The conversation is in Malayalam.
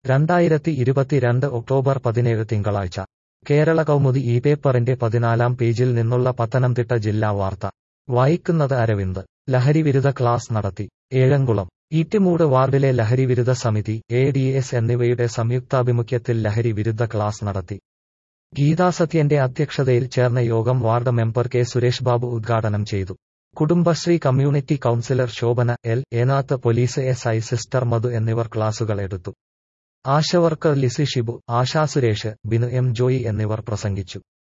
രണ്ടായിരത്തി ഇരുപത്തിരണ്ട് ഒക്ടോബർ പതിനേഴ് തിങ്കളാഴ്ച കേരള കൗമുദി ഈ പേപ്പറിന്റെ പതിനാലാം പേജിൽ നിന്നുള്ള പത്തനംതിട്ട ജില്ലാ വാർത്ത വായിക്കുന്നത് അരവിന്ദ് ലഹരിവിരുദ്ധ ക്ലാസ് നടത്തി ഏഴംകുളം ഈറ്റിമൂട് വാർഡിലെ ലഹരിവിരുദ്ധ സമിതി എ ഡി എസ് എന്നിവയുടെ സംയുക്താഭിമുഖ്യത്തിൽ ലഹരി വിരുദ്ധ ക്ലാസ് നടത്തി ഗീതാസത്യന്റെ അധ്യക്ഷതയിൽ ചേർന്ന യോഗം ward member K Suresh Babu ഉദ്ഘാടനം ചെയ്തു Kudumbashree community councillor Shobhana L Enath police S I sister Madhu എന്നിവർ ക്ലാസുകൾ എടുത്തു ആശവർക്കർ ലിസി ഷിബു ആശാ സുരേഷ് ബിനു എം ജോയി എന്നിവർ പ്രസംഗിച്ചു